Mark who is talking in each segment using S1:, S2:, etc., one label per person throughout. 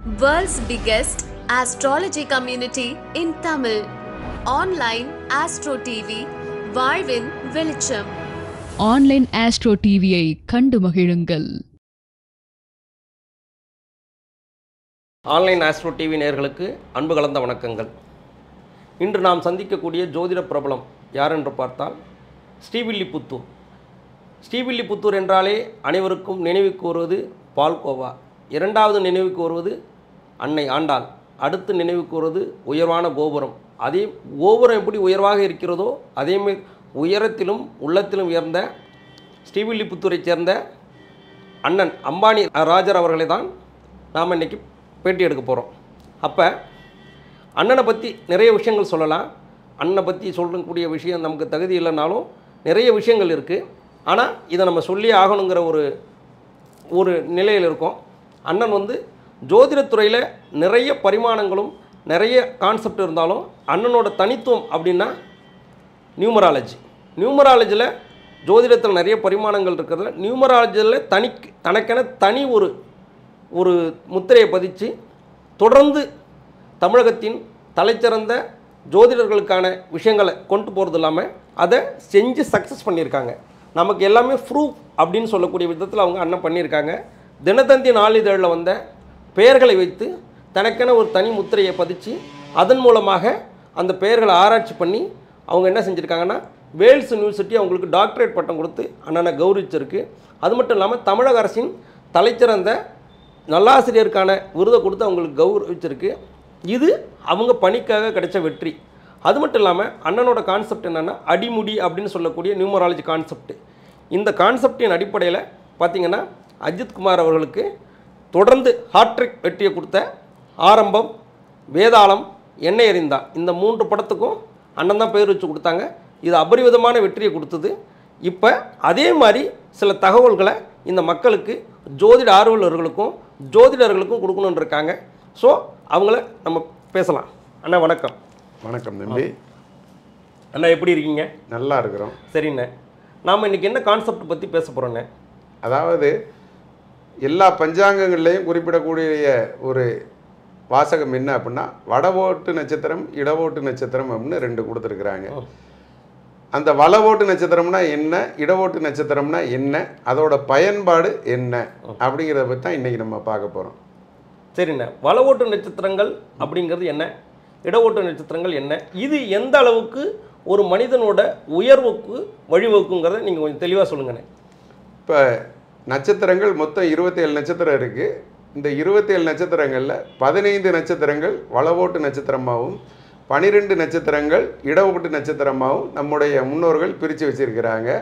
S1: World's biggest astrology community in Tamil. Online Astro TV, வாழ்வின் வெளிச்சம்
S2: online Astro டிவியை கண்டு மகிழுங்கள்
S3: ஆன்லைன் ஆஸ்ட்ரோ டிவி நேயர்களுக்கு அன்பு கலந்த வணக்கங்கள் இன்று நாம் சந்திக்கக்கூடிய ஜோதிட பிரபலம் யார் என்று பார்த்தால் ஸ்ரீவில்லிபுத்தூர் ஸ்ரீவில்லிபுத்தூர் என்றாலே அனைவருக்கும் நினைவுக்கு வருவது பால்கோவா இரண்டாவது நினைவுக்கு வருவது அன்னை ஆண்டாள் அடுத்து நினைவுக்கு வருவது உயர்வான கோபுரம் அதே கோபுரம் எப்படி உயர்வாக இருக்கிறதோ அதேமாரி உயரத்திலும் உள்ளத்திலும் உயர்ந்த ஸ்ரீவில்லிபுத்தூரைச் சேர்ந்த அண்ணன் அம்பானி ராஜர் அவர்களை தான் நாம் இன்றைக்கி பேட்டி எடுக்க போகிறோம் அப்போ அண்ணனை பற்றி நிறைய விஷயங்கள் சொல்லலாம் அண்ணனை பற்றி சொல்லக்கூடிய விஷயம் நமக்கு தகுதி இல்லைனாலும் நிறைய விஷயங்கள் இருக்குது ஆனால் இதை நம்ம சொல்லி ஆகணுங்கிற ஒரு ஒரு நிலையில் இருக்கோம் அண்ணன் வந்து ஜோதிடத்துறையில் நிறைய பரிமாணங்களும் நிறைய கான்செப்ட் இருந்தாலும் அண்ணனோட தனித்துவம் அப்படின்னா நியூமராலஜி நியூமராலஜியில் ஜோதிடத்தில் நிறைய பரிமாணங்கள் இருக்கிறதுல நியூமராலஜியில் தனி தனக்கென தனி ஒரு ஒரு முத்திரையை பதித்து தொடர்ந்து தமிழகத்தின் தலைச்சிறந்த ஜோதிடர்களுக்கான விஷயங்களை கொண்டு போகிறது இல்லாமல் அதை செஞ்சு சக்ஸஸ் பண்ணியிருக்காங்க நமக்கு எல்லாமே ப்ரூஃப் அப்படின்னு சொல்லக்கூடிய விதத்தில் அவங்க அண்ணன் பண்ணியிருக்காங்க தினத்தந்தி நாளிதழில் வந்த பெயர்களை வைத்து தனக்கென ஒரு தனி முத்திரையை பதித்து அதன் மூலமாக அந்த பெயர்களை ஆராய்ச்சி பண்ணி அவங்க என்ன செஞ்சுருக்காங்கன்னா வேல்ஸ் யூனிவர்சிட்டி அவங்களுக்கு டாக்டரேட் பட்டம் கொடுத்து அண்ணனை கௌரவிச்சிருக்கு அது மட்டும் இல்லாமல் தமிழக அரசின் தலைச்சிறந்த நல்லாசிரியருக்கான விருதை கொடுத்து அவங்களுக்கு கௌரவிச்சிருக்கு இது அவங்க பணிக்காக கிடைச்ச வெற்றி அது மட்டும் இல்லாமல் அண்ணனோட கான்செப்ட் என்னென்னா அடிமுடி அப்படின்னு சொல்லக்கூடிய நியூமராலஜி கான்செப்ட் இந்த கான்செப்டின் அடிப்படையில் பார்த்தீங்கன்னா அஜித் குமார் அவர்களுக்கு தொடர்ந்து ஹாட்ரிக் வெற்றியை கொடுத்த ஆரம்பம் வேதாளம் என்ன எறிந்தா இந்த மூன்று படத்துக்கும் அண்ணன் தான் பேர் வச்சு கொடுத்தாங்க இது அபரிவிதமான வெற்றியை கொடுத்தது இப்போ அதே மாதிரி சில தகவல்களை இந்த மக்களுக்கு ஜோதிட ஆர்வலர்களுக்கும் ஜோதிடர்களுக்கும் கொடுக்கணுன்னு இருக்காங்க ஸோ அவங்கள நம்ம பேசலாம் அண்ணா வணக்கம்
S4: வணக்கம் தம்பி
S3: அண்ணா எப்படி இருக்கீங்க
S4: நல்லா இருக்கிறோம்
S3: சரிண்ணே நாம் இன்றைக்கி என்ன கான்செப்ட் பற்றி பேச போகிறோண்ணே
S4: அதாவது எல்லா பஞ்சாங்கங்கள்லையும் குறிப்பிடக்கூடிய ஒரு வாசகம் என்ன அப்படின்னா வடவோட்டு நட்சத்திரம் இடவோட்டு நட்சத்திரம் அப்படின்னு ரெண்டு கொடுத்துருக்குறாங்க அந்த வலவோட்டு நட்சத்திரம்னா என்ன இடவோட்டு நட்சத்திரம்னா என்ன அதோட பயன்பாடு என்ன அப்படிங்கிறத பற்றி தான் இன்றைக்கி நம்ம பார்க்க போகிறோம்
S3: சரிண்ணே வல ஓட்டு நட்சத்திரங்கள் அப்படிங்கிறது என்ன இட ஓட்டு நட்சத்திரங்கள் என்ன இது எந்த அளவுக்கு ஒரு மனிதனோட உயர்வுக்கு வழிவகுக்குங்கிறத நீங்கள் கொஞ்சம் தெளிவாக சொல்லுங்கண்ணே
S4: இப்போ நட்சத்திரங்கள் மொத்தம் இருபத்தேழு நட்சத்திரம் இருக்குது இந்த இருபத்தேழு நட்சத்திரங்களில் பதினைந்து நட்சத்திரங்கள் வளவோட்டு நட்சத்திரமாகவும் பனிரெண்டு நட்சத்திரங்கள் இடவோட்டு நட்சத்திரமாகவும் நம்முடைய முன்னோர்கள் பிரித்து வச்சிருக்கிறாங்க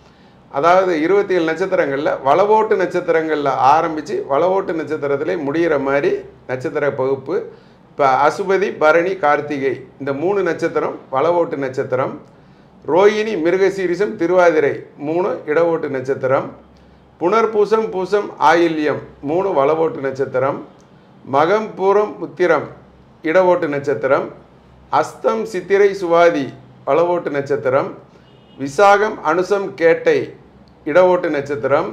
S4: அதாவது இருபத்தி ஏழு நட்சத்திரங்களில் வளவோட்டு நட்சத்திரங்களில் ஆரம்பித்து வளவோட்டு நட்சத்திரத்திலே முடிகிற மாதிரி நட்சத்திர பகுப்பு இப்போ அசுபதி பரணி கார்த்திகை இந்த மூணு நட்சத்திரம் வளவோட்டு நட்சத்திரம் ரோகிணி மிருகசீரிசம் திருவாதிரை மூணு இடவோட்டு நட்சத்திரம் புனர்பூசம் பூசம் ஆயில்யம் மூணு வளவோட்டு நட்சத்திரம் மகம் பூரம் உத்திரம் இடவோட்டு நட்சத்திரம் அஸ்தம் சித்திரை சுவாதி வளவோட்டு நட்சத்திரம் விசாகம் அனுசம் கேட்டை இடவோட்டு நட்சத்திரம்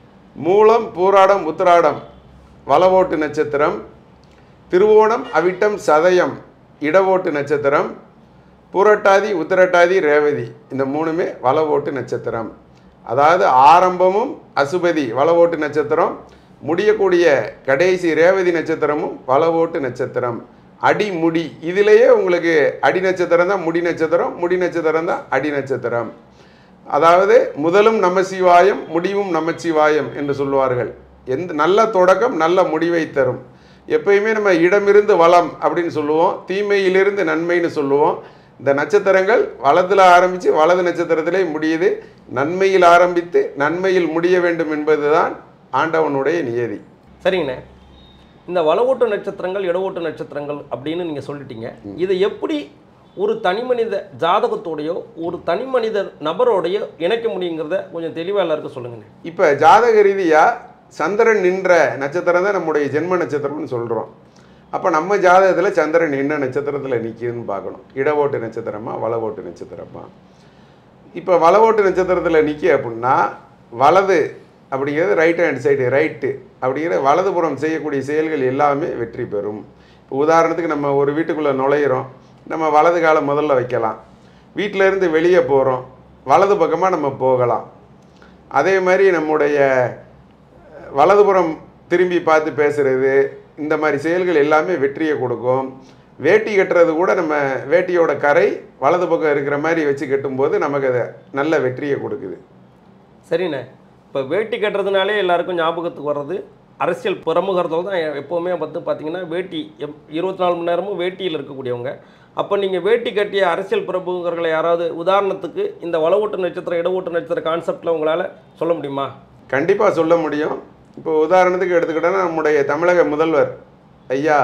S4: மூலம் பூராடம் உத்திராடம் வளவோட்டு நட்சத்திரம் திருவோணம் அவிட்டம் சதயம் இடவோட்டு நட்சத்திரம் பூரட்டாதி உத்திரட்டாதி ரேவதி இந்த மூணுமே வளவோட்டு நட்சத்திரம் அதாவது ஆரம்பமும் அசுபதி வளவோட்டு நட்சத்திரம் முடியக்கூடிய கடைசி ரேவதி நட்சத்திரமும் வளவோட்டு நட்சத்திரம் அடி முடி இதிலேயே உங்களுக்கு அடி நட்சத்திரம் தான் முடி நட்சத்திரம் முடி நட்சத்திரம் தான் அடி நட்சத்திரம் அதாவது முதலும் நமசிவாயம் முடிவும் நமச்சிவாயம் என்று சொல்லுவார்கள் எந்த நல்ல தொடக்கம் நல்ல முடிவை தரும் எப்பயுமே நம்ம இடமிருந்து வளம் அப்படின்னு சொல்லுவோம் தீமையிலிருந்து நன்மைன்னு சொல்லுவோம் இந்த நட்சத்திரங்கள் வலத்தில் ஆரம்பித்து வலது நட்சத்திரத்திலே முடியுது நன்மையில் ஆரம்பித்து நன்மையில் முடிய வேண்டும் என்பதுதான் ஆண்டவனுடைய நியதி
S3: சரிங்கண்ணே இந்த வலவோட்டு நட்சத்திரங்கள் இடவோட்டு நட்சத்திரங்கள் அப்படின்னு நீங்கள் சொல்லிட்டீங்க இதை எப்படி ஒரு தனி மனித ஜாதகத்தோடையோ ஒரு தனி மனித நபரோடையோ இணைக்க முடியுங்கிறத கொஞ்சம் தெளிவாக எல்லாருக்கும் சொல்லுங்கண்ணே
S4: இப்போ ஜாதக ரீதியாக சந்திரன் நின்ற நட்சத்திரம் தான் நம்முடைய ஜென்ம நட்சத்திரம்னு சொல்கிறோம் அப்போ நம்ம ஜாதகத்தில் சந்திரன் என்ன நட்சத்திரத்தில் நிற்கிதுன்னு பார்க்கணும் இடவோட்டு நட்சத்திரமா வலவோட்டு நட்சத்திரமா இப்போ வலவோட்டு நட்சத்திரத்தில் நிற்க அப்படின்னா வலது அப்படிங்கிறது ரைட் ஹேண்ட் சைடு ரைட்டு அப்படிங்கிற வலதுபுறம் செய்யக்கூடிய செயல்கள் எல்லாமே வெற்றி பெறும் இப்போ உதாரணத்துக்கு நம்ம ஒரு வீட்டுக்குள்ளே நுழையிறோம் நம்ம வலது காலை முதல்ல வைக்கலாம் வீட்டில இருந்து வெளியே போகிறோம் வலது பக்கமாக நம்ம போகலாம் அதே மாதிரி நம்முடைய வலதுபுறம் திரும்பி பார்த்து பேசுறது இந்த மாதிரி செயல்கள் எல்லாமே வெற்றியை கொடுக்கும் வேட்டி கட்டுறது கூட நம்ம வேட்டியோட கரை வலது பக்கம் இருக்கிற மாதிரி வச்சு கட்டும்போது நமக்கு அது நல்ல வெற்றியை கொடுக்குது
S3: சரிண்ணே இப்போ வேட்டி கட்டுறதுனாலே எல்லாருக்கும் ஞாபகத்துக்கு வர்றது அரசியல் பிரமுகர்கள் தான் எப்போவுமே வந்து பார்த்தீங்கன்னா வேட்டி எப் இருபத்தி நாலு மணி நேரமும் வேட்டியில் இருக்கக்கூடியவங்க அப்போ நீங்கள் வேட்டி கட்டிய அரசியல் பிரமுகர்களை யாராவது உதாரணத்துக்கு இந்த வளவோட்டு நட்சத்திரம் இடவோட்டு நட்சத்திர கான்செப்டில் உங்களால் சொல்ல முடியுமா
S4: கண்டிப்பாக சொல்ல முடியும் இப்போ உதாரணத்துக்கு எடுத்துக்கிட்டோன்னா நம்முடைய தமிழக முதல்வர் ஐயா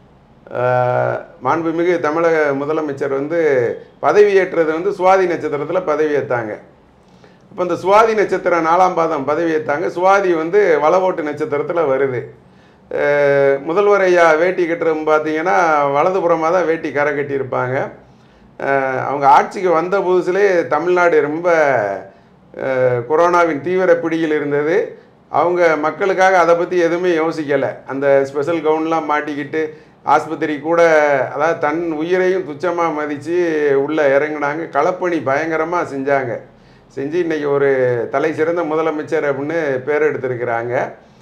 S4: ஆஹ், மாண்புமிகு தமிழக முதலமைச்சர் வந்து பதவியேற்றது வந்து சுவாதி நட்சத்திரத்தில் பதவியேற்றாங்க இப்போ இந்த சுவாதி நட்சத்திரம் நாலாம் பாதம் பதவியேற்றாங்க சுவாதி வந்து வளவோட்டு நட்சத்திரத்தில் வருது அஹ், முதல்வர் ஐயா வேட்டி கட்டுறது பார்த்தீங்கன்னா வலதுபுறமாக தான் வேட்டி கரை கட்டியிருப்பாங்க அஹ், அவங்க ஆட்சிக்கு வந்த புதுசுலே தமிழ்நாடு ரொம்ப அஹ், கொரோனாவின் தீவிர பிடியில் இருந்தது அவங்க மக்களுக்காக அதை பற்றி எதுவுமே யோசிக்கலை அந்த ஸ்பெஷல் கவுன்லாம் மாட்டிக்கிட்டு ஆஸ்பத்திரி கூட அதாவது தன் உயிரையும் துச்சமாக மதித்து உள்ளே இறங்குனாங்க களப்பணி பயங்கரமாக செஞ்சாங்க செஞ்சு இன்னைக்கு ஒரு தலை சிறந்த முதலமைச்சர் அப்படின்னு பேர் எடுத்திருக்கிறாங்க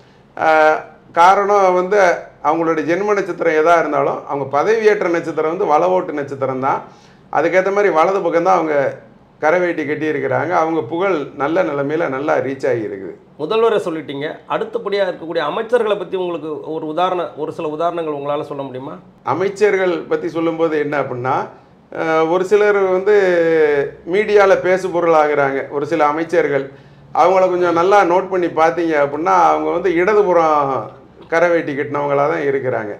S4: ஆஹ் காரணம் வந்து அவங்களோட ஜென்ம நட்சத்திரம் எதாக இருந்தாலும் அவங்க பதவியேற்ற நட்சத்திரம் வந்து வலவோட்டு நட்சத்திரம் தான் அதுக்கேற்ற மாதிரி வலது பக்கம் தான் அவங்க கரைவேட்டி கட்டியிருக்கிறாங்க அவங்க புகழ் நல்ல நிலைமையில நல்லா ரீச் ஆகி இருக்குது
S3: முதல்வரை சொல்லிட்டீங்க அடுத்தபடியாக இருக்கக்கூடிய அமைச்சர்களை பற்றி உங்களுக்கு ஒரு உதாரண ஒரு சில உதாரணங்கள் உங்களால் சொல்ல முடியுமா
S4: அமைச்சர்கள் பற்றி சொல்லும்போது என்ன அப்படின்னா அஹ், ஒரு சிலர் வந்து மீடியாவில் பேசு பொருளாகிறாங்க ஒரு சில அமைச்சர்கள் அவங்கள கொஞ்சம் நல்லா நோட் பண்ணி பார்த்தீங்க அப்படின்னா அவங்க வந்து இடதுபுறம் கரைவேட்டி கட்டினவங்களா தான் இருக்கிறாங்க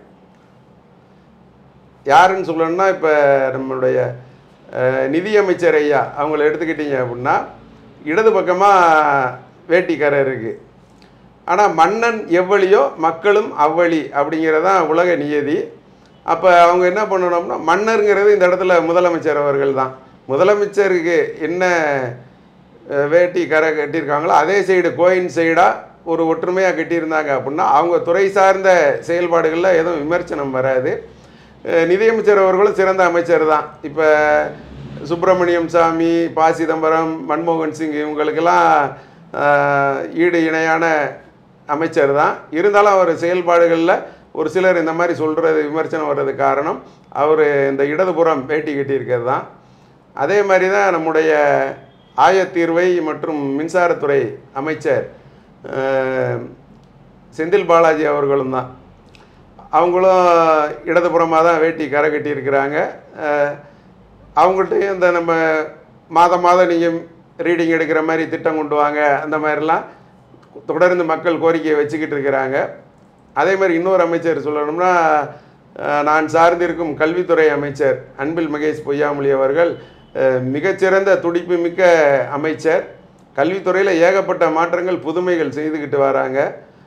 S4: யாருன்னு சொல்லணும்னா இப்போ நம்மளுடைய அஹ், நிதியமைச்சர் ஐயா அவங்கள எடுத்துக்கிட்டீங்க அப்படின்னா இடது பக்கமாக வேட்டி கரை இருக்குது ஆனால் மன்னன் எவ்வளியோ மக்களும் அவ்வழி அப்படிங்கிறதான் உலக நியதி அப்போ அவங்க என்ன பண்ணணும்னா மன்னருங்கிறது இந்த இடத்துல முதலமைச்சர் அவர்கள் தான் முதலமைச்சருக்கு என்ன அஹ், வேட்டி கரை கட்டியிருக்காங்களோ அதே சைடு கோயின் சைடாக ஒரு ஒற்றுமையாக கட்டியிருந்தாங்க அப்படின்னா அவங்க துறை சார்ந்த செயல்பாடுகளில் எதுவும் விமர்சனம் வராது அஹ், நிதியமைச்சர் அவர்களும் சிறந்த அமைச்சர் தான் இப்போ சுப்பிரமணியம் சாமி ப சிதம்பரம் மன்மோகன் சிங் இவங்களுக்கெல்லாம் அஹ், ஈடு இணையான அமைச்சர் தான் இருந்தாலும் அவர் செயல்பாடுகளில் ஒரு சிலர் இந்த மாதிரி சொல்கிறது விமர்சனம் வர்றது காரணம் அவர் இந்த இடதுபுறம் பேட்டி கட்டியிருக்கிறது தான் அதே மாதிரி தான் நம்முடைய ஆயத்தீர்வை மற்றும் மின்சாரத்துறை அமைச்சர் அஹ், செந்தில் பாலாஜி அவர்களும் தான் அவங்களும் இடதுபுறமாக தான் வேட்டி கரை கட்டியிருக்கிறாங்க அஹ், அவங்கள்ட்டையும் இந்த நம்ம மாதம் மாதம் நீங்கள் ரீடிங் எடுக்கிற மாதிரி திட்டம் கொண்டு வாங்க அந்த மாதிரிலாம் தொடர்ந்து மக்கள் கோரிக்கையை வச்சுக்கிட்டு இருக்கிறாங்க அதே மாதிரி இன்னொரு அமைச்சர் சொல்லணும்னா அஹ், நான் சார்ந்திருக்கும் கல்வித்துறை அமைச்சர் அன்பில் மகேஷ் பொய்யாமொழி அவர்கள் அஹ், மிகச்சிறந்த துடிப்பு மிக்க அமைச்சர் கல்வித்துறையில் ஏகப்பட்ட மாற்றங்கள் புதுமைகள் செய்துக்கிட்டு வராங்க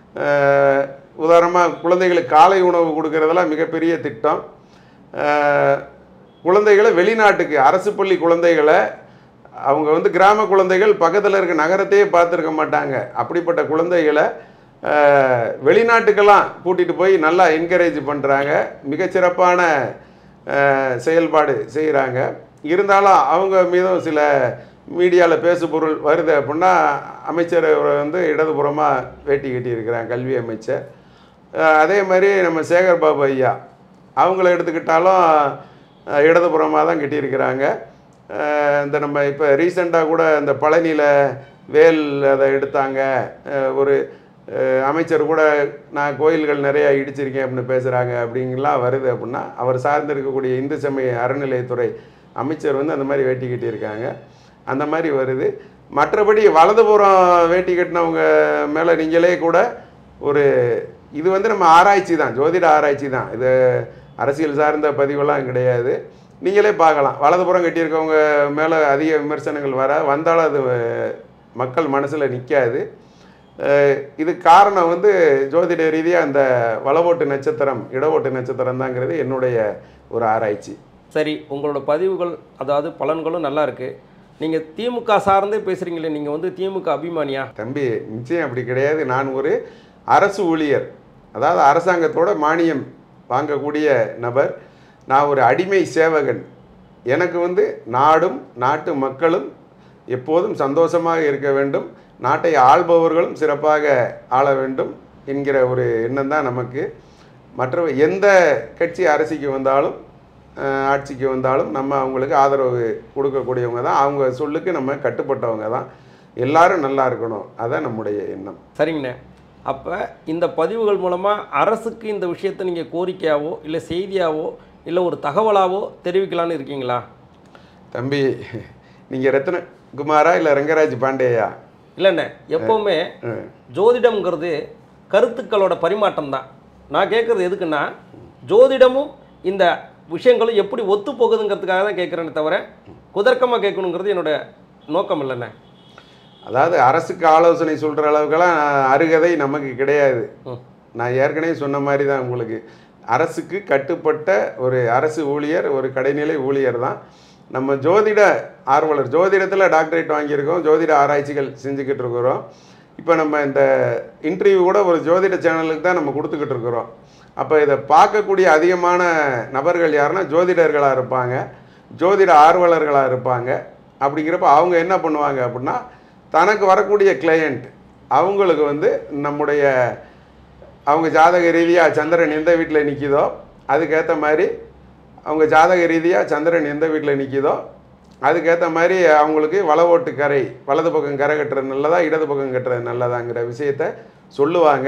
S4: உதாரணமாக குழந்தைகளுக்கு காலை உணவு கொடுக்கறதெல்லாம் மிகப்பெரிய திட்டம் அஹ், குழந்தைகளை வெளிநாட்டுக்கு அரசு பள்ளி குழந்தைகளை அவங்க வந்து கிராம குழந்தைகள் பக்கத்தில் இருக்க நகரத்தையே பார்த்துருக்க மாட்டாங்க அப்படிப்பட்ட குழந்தைகளை அஹ், வெளிநாட்டுக்கெல்லாம் கூட்டிகிட்டு போய் நல்லா என்கரேஜ் பண்ணுறாங்க மிகச்சிறப்பான அஹ், செயல்பாடு செய்கிறாங்க இருந்தாலும் அவங்க மீதும் சில மீடியாவில் பேசு பொருள் வருது அப்படின்னா அமைச்சர் வந்து இடதுபுறமாக வேட்டி கட்டியிருக்கிறாங்க கல்வி அமைச்சர் அஹ், அதே மாதிரி நம்ம சேகர் பாபு ஐயா அவங்கள எடுத்துக்கிட்டாலும் அஹ், இடதுபுறமாக தான் கட்டியிருக்கிறாங்க அஹ், இந்த நம்ம இப்போ ரீசெண்டாக கூட இந்த பழனியில் வேல் அதை எடுத்தாங்க அஹ், ஒரு அஹ், அமைச்சர் கூட நான் கோயில்கள் நிறையா இடிச்சிருக்கேன் அப்படின்னு பேசுகிறாங்க அப்படிங்கலாம் வருது அப்படின்னா அவர் சார்ந்து இருக்கக்கூடிய இந்து சமய அறநிலையத்துறை அமைச்சர் வந்து அந்த மாதிரி வேட்டி கட்டியிருக்காங்க அந்த மாதிரி வருது மற்றபடி வலதுபுறம் வேட்டி கட்டினவங்க மேலே நீங்களே கூட ஒரு இது வந்து நம்ம ஆராய்ச்சி தான் ஜோதிட ஆராய்ச்சி தான் இது அரசியல் சார்ந்த பதிவெல்லாம் கிடையாது நீங்களே பார்க்கலாம் வலதுபுறம் கட்டியிருக்கவங்க மேலே அதிக விமர்சனங்கள் வர வந்தாலும் அது மக்கள் மனசில் நிற்காது இது காரணம் வந்து ஜோதிட ரீதியாக அந்த வலவோட்டு நட்சத்திரம் இடவோட்டு நட்சத்திரம் தாங்கிறது என்னுடைய ஒரு ஆராய்ச்சி
S3: சரி உங்களோட பதிவுகள் அதாவது பலன்களும் நல்லா இருக்குது நீங்கள் திமுக சார்ந்தே பேசுகிறீங்களே நீங்கள் வந்து திமுக அபிமானியா
S4: தம்பி நிச்சயம் அப்படி கிடையாது நான் ஒரு அரசு ஊழியர் அதாவது அரசாங்கத்தோட மானியம் வாங்கக்கூடிய நபர் நான் ஒரு அடிமை சேவகன் எனக்கு வந்து நாடும் நாட்டு மக்களும் எப்போதும் சந்தோஷமாக இருக்க வேண்டும் நாட்டை ஆள்பவர்களும் சிறப்பாக ஆள வேண்டும் என்கிற ஒரு எண்ணம் தான் நமக்கு மற்ற எந்த கட்சி அரசிக்கு வந்தாலும் அஹ், ஆட்சிக்கு வந்தாலும் நம்ம அவங்களுக்கு ஆதரவு கொடுக்கக்கூடியவங்க தான் அவங்க சொல்லுக்கு நம்ம கட்டுப்பட்டவங்க தான் எல்லாரும் நல்லா இருக்கணும் அதான் நம்முடைய எண்ணம்
S3: சரிங்கண்ணே அப்போ இந்த பதிவுகள் மூலமாக அரசுக்கு இந்த விஷயத்தை நீங்கள் கோரிக்கையாவோ இல்லை செய்தியாவோ இல்லை ஒரு தகவலாவோ தெரிவிக்கலான்னு இருக்கீங்களா
S4: தம்பி நீங்கள் ரத்ன குமாரா இல்லை ரங்கராஜ் பாண்டேயா
S3: இல்லைண்ணே எப்போவுமே
S4: ம்.
S3: ஜோதிடம்ங்கிறது கருத்துக்களோட பரிமாற்றம் தான் நான் கேட்குறது எதுக்குன்னா ஜோதிடமும் இந்த விஷயங்களும் எப்படி ஒத்து போகுதுங்கிறதுக்காக தான் கேட்குறேனே தவிர குதர்க்கமாக கேட்கணுங்கிறது என்னோட நோக்கம் இல்லைண்ணே
S4: அதாவது அரசுக்கு ஆலோசனை சொல்கிற அளவுக்கெல்லாம் அருகதை நமக்கு கிடையாது
S3: ம்.
S4: நான் ஏற்கனவே சொன்ன மாதிரி தான் உங்களுக்கு அரசுக்கு கட்டுப்பட்ட ஒரு அரசு ஊழியர் ஒரு கடைநிலை ஊழியர் தான் நம்ம ஜோதிட ஆர்வலர் ஜோதிடத்தில் டாக்டரேட் வாங்கியிருக்கோம் ஜோதிட ஆராய்ச்சிகள் செஞ்சுக்கிட்டு இருக்கிறோம் இப்போ நம்ம இந்த இன்டர்வியூ கூட ஒரு ஜோதிட சேனலுக்கு தான் நம்ம கொடுத்துக்கிட்டு இருக்கிறோம் அப்போ இதை பார்க்கக்கூடிய அதிகமான நபர்கள் யாருன்னா ஜோதிடர்களாக இருப்பாங்க ஜோதிட ஆர்வலர்களாக இருப்பாங்க அப்படிங்கிறப்ப அவங்க என்ன பண்ணுவாங்க அப்படின்னா தனக்கு வரக்கூடிய கிளையண்ட் அவங்களுக்கு வந்து நம்முடைய அவங்க ஜாதக ரீதியாக சந்திரன் எந்த வீட்டில் நிற்கிதோ அதுக்கேற்ற மாதிரி அவங்க ஜாதக ரீதியாக சந்திரன் எந்த வீட்டில் நிற்கிதோ அதுக்கேற்ற மாதிரி அவங்களுக்கு வல ஓட்டு கரை வலது பக்கம் கரை கட்டுறது நல்லதா இடது பக்கம் கட்டுறது நல்லதாங்கிற விஷயத்த சொல்லுவாங்க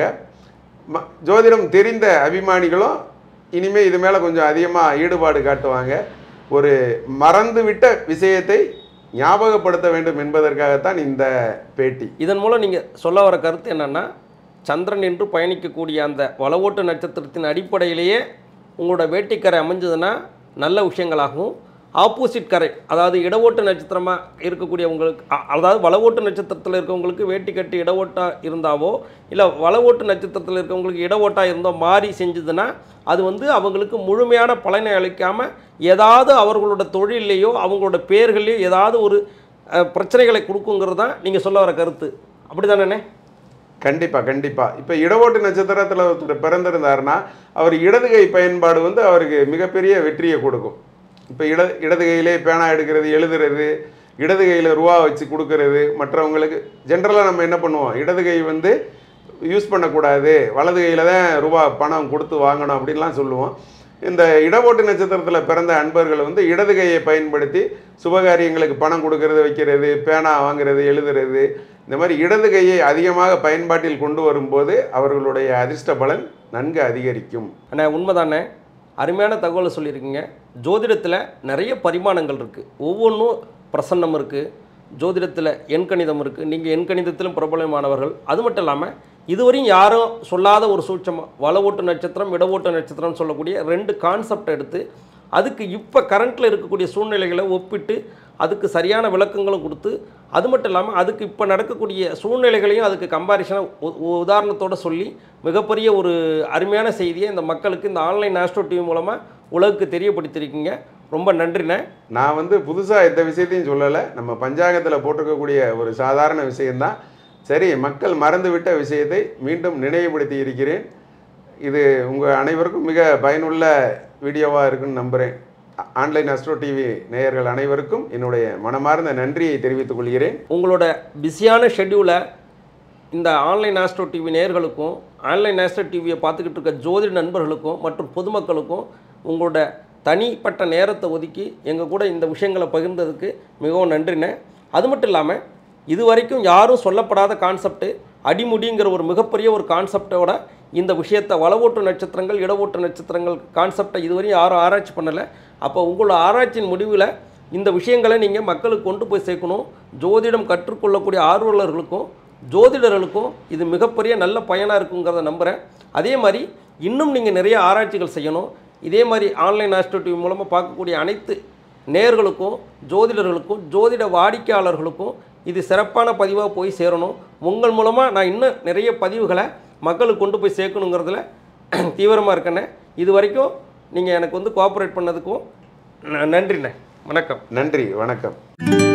S4: ம ஜோதிடம் தெரிந்த அபிமானிகளும் இனிமேல் இது மேலே கொஞ்சம் அதிகமாக ஈடுபாடு காட்டுவாங்க ஒரு மறந்து விட்ட விஷயத்தை ஞாபகப்படுத்த வேண்டும் என்பதற்காகத்தான் இந்த பேட்டி
S3: இதன் மூலம் நீங்கள் சொல்ல வர கருத்து என்னென்னா சந்திரன் என்று பயணிக்கக்கூடிய அந்த வளவோட்டு நட்சத்திரத்தின் அடிப்படையிலேயே உங்களோட வேட்டிக்கரை அமைஞ்சதுன்னா நல்ல விஷயங்களாகவும் ஆப்போசிட் கரை அதாவது இடவோட்டு நட்சத்திரமாக இருக்கக்கூடிய உங்களுக்கு அ- அதாவது வளவோட்டு நட்சத்திரத்தில் இருக்கவங்களுக்கு வேட்டி கட்டி இடவோட்டாக இருந்தாவோ இல்லை வளவோட்டு நட்சத்திரத்தில் இருக்கவங்களுக்கு இடவோட்டாக இருந்தோ மாறி செஞ்சதுன்னா அது வந்து அவங்களுக்கு முழுமையான பலனை அளிக்காமல் ஏதாவது அவர்களோட தொழிலையோ அவங்களோட பேர்களையோ ஏதாவது ஒரு அஹ், பிரச்சனைகளை கொடுக்குங்கிறது தான் நீங்கள் சொல்ல வர கருத்து அப்படி தானே
S4: கண்டிப்பாக கண்டிப்பாக இப்போ இடவோட்டு நட்சத்திரத்தில் ஒருத்தர் பிறந்திருந்தாருன்னா அவர் இடது கை பயன்பாடு வந்து அவருக்கு மிகப்பெரிய வெற்றியை கொடுக்கும் இப்போ இட இடது கையிலே பேனா எடுக்கிறது எழுதுறது இடது கையில் ரூபா வச்சு கொடுக்கறது மற்றவங்களுக்கு ஜென்ரலாக நம்ம என்ன பண்ணுவோம் இடது கை வந்து யூஸ் பண்ணக்கூடாது வலது கையில் தான் ரூபா பணம் கொடுத்து வாங்கணும் அப்படின்லாம் சொல்லுவோம் இந்த இடவோட்டு நட்சத்திரத்தில் பிறந்த அன்பர்கள் வந்து இடது கையை பயன்படுத்தி சுபகாரியங்களுக்கு பணம் கொடுக்கறது வைக்கிறது பேனா வாங்குறது எழுதுறது இந்த மாதிரி இடது கையை அதிகமாக பயன்பாட்டில் கொண்டு வரும்போது அவர்களுடைய அதிர்ஷ்ட பலன் நன்கு அதிகரிக்கும்
S3: அண்ணா உண்மைதானே அருமையான தகவலை சொல்லியிருக்கீங்க ஜோதிடத்தில் நிறைய பரிமாணங்கள் இருக்குது ஒவ்வொன்றும் பிரசன்னம் இருக்குது ஜோதிடத்தில் எண்கணிதம் இருக்குது நீங்கள் எண்கணிதத்திலும் பிரபலமானவர்கள் அது மட்டும் இல்லாமல் இதுவரையும் யாரும் சொல்லாத ஒரு சூட்சமாக வளவோட்டு நட்சத்திரம் இடவோட்டு நட்சத்திரம்னு சொல்லக்கூடிய ரெண்டு கான்செப்ட் எடுத்து அதுக்கு இப்போ கரண்ட்டில் இருக்கக்கூடிய சூழ்நிலைகளை ஒப்பிட்டு அதுக்கு சரியான விளக்கங்களும் கொடுத்து அது மட்டும் இல்லாமல் அதுக்கு இப்போ நடக்கக்கூடிய சூழ்நிலைகளையும் அதுக்கு கம்பாரிசனாக உதாரணத்தோட சொல்லி மிகப்பெரிய ஒரு அருமையான செய்தியை இந்த மக்களுக்கு இந்த ஆன்லைன் ஆஸ்ட்ரோ டிவி மூலமாக உலகுக்கு தெரியப்படுத்தியிருக்கீங்க ரொம்ப நன்றிண்ணே
S4: நான் வந்து புதுசாக எந்த விஷயத்தையும் சொல்லலை நம்ம பஞ்சாங்கத்தில் போட்டிருக்கக்கூடிய ஒரு சாதாரண விஷயம்தான் சரி மக்கள் மறந்துவிட்ட விஷயத்தை மீண்டும் நினைவுபடுத்தி இருக்கிறேன் இது உங்கள் அனைவருக்கும் மிக பயனுள்ள வீடியோவாக இருக்குன்னு நம்புகிறேன் ஆ- ஆன்லைன் அஸ்ட்ரோ டிவி நேயர்கள் அனைவருக்கும் என்னுடைய மனமார்ந்த நன்றியை தெரிவித்துக் கொள்கிறேன்
S3: உங்களோட பிஸியான ஷெட்யூலை இந்த ஆன்லைன் ஆஸ்ட்ரோ டிவி நேயர்களுக்கும் ஆன்லைன் ஆஸ்ட்ரோ டிவியை பார்த்துக்கிட்டு இருக்க ஜோதிட நண்பர்களுக்கும் மற்றும் பொதுமக்களுக்கும் உங்களோட தனிப்பட்ட நேரத்தை ஒதுக்கி எங்கள் கூட இந்த விஷயங்களை பகிர்ந்ததுக்கு மிகவும் நன்றிண்ணே அது மட்டும் இல்லாமல் இது வரைக்கும் யாரும் சொல்லப்படாத கான்செப்ட்டு அடிமுடிங்கிற ஒரு மிகப்பெரிய ஒரு கான்செப்டோட இந்த விஷயத்தை வளவோட்டு நட்சத்திரங்கள் இடவோட்டு நட்சத்திரங்கள் கான்செப்டை இதுவரையும் யாரும் ஆராய்ச்சி பண்ணலை அப்போ உங்களோட ஆராய்ச்சியின் முடிவில் இந்த விஷயங்களை நீங்கள் மக்களுக்கு கொண்டு போய் சேர்க்கணும் ஜோதிடம் கற்றுக்கொள்ளக்கூடிய ஆர்வலர்களுக்கும் ஜோதிடர்களுக்கும் இது மிகப்பெரிய நல்ல பயனாக இருக்குங்கிறத நம்புகிறேன் அதே மாதிரி இன்னும் நீங்கள் நிறைய ஆராய்ச்சிகள் செய்யணும் இதே மாதிரி ஆன்லைன் ஆஸ்ட்ரோ டிவி மூலமாக பார்க்கக்கூடிய அனைத்து நேயர்களுக்கும் ஜோதிடர்களுக்கும் ஜோதிட வாடிக்கையாளர்களுக்கும் இது சிறப்பான பதிவாக போய் சேரணும் உங்கள் மூலமாக நான் இன்னும் நிறைய பதிவுகளை மக்களுக்கு கொண்டு போய் சேர்க்கணுங்கிறதுல தீவிரமாக இருக்கேண்ணே இது வரைக்கும் நீங்கள் எனக்கு வந்து கோஆப்ரேட் பண்ணதுக்கும் ந- நன்றிண்ணே வணக்கம்
S4: நன்றி வணக்கம்